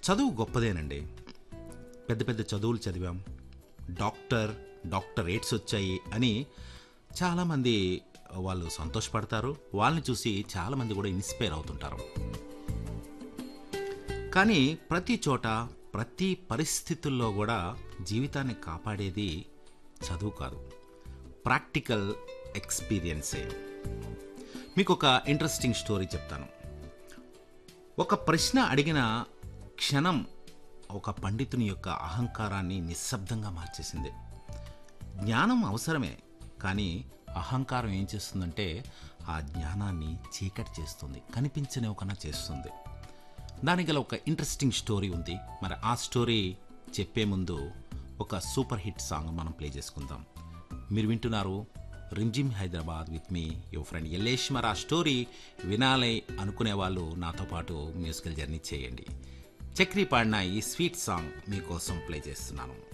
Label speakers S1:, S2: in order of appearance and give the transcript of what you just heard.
S1: చదువు గొప్పదేనండి పెద్ద పెద్ద చదువులు చదివాం డాక్టర్ డాక్టరేట్స్ వచ్చాయి అని చాలామంది వాళ్ళు సంతోషపడతారు వాళ్ళని చూసి చాలామంది కూడా ఇన్స్పైర్ అవుతుంటారు కానీ ప్రతి చోట ప్రతి పరిస్థితుల్లో కూడా జీవితాన్ని కాపాడేది చదువు కాదు ప్రాక్టికల్ ఎక్స్పీరియన్సే మీకు ఒక ఇంట్రెస్టింగ్ స్టోరీ చెప్తాను ఒక ప్రశ్న అడిగిన క్షణం ఒక పండితుని యొక్క అహంకారాన్ని నిశ్శబ్దంగా మార్చేసింది జ్ఞానం అవసరమే కానీ అహంకారం ఏం చేస్తుందంటే ఆ జ్ఞానాన్ని చీకటి చేస్తుంది కనిపించనివ్వకన్నా చేస్తుంది దానికి గల ఒక ఇంట్రెస్టింగ్ స్టోరీ ఉంది మరి ఆ స్టోరీ చెప్పే ముందు ఒక సూపర్ హిట్ సాంగ్ మనం ప్లే చేసుకుందాం మీరు వింటున్నారు రిమ్జిమ్ హైదరాబాద్ విత్ మీ యువర్ ఫ్రెండ్ ఎల్లేష్ మరి ఆ స్టోరీ వినాలి అనుకునే వాళ్ళు నాతో పాటు మ్యూజికల్ జర్నీ చేయండి చక్రి పాడిన ఈ స్వీట్ సాంగ్ మీకోసం ప్లే చేస్తున్నాను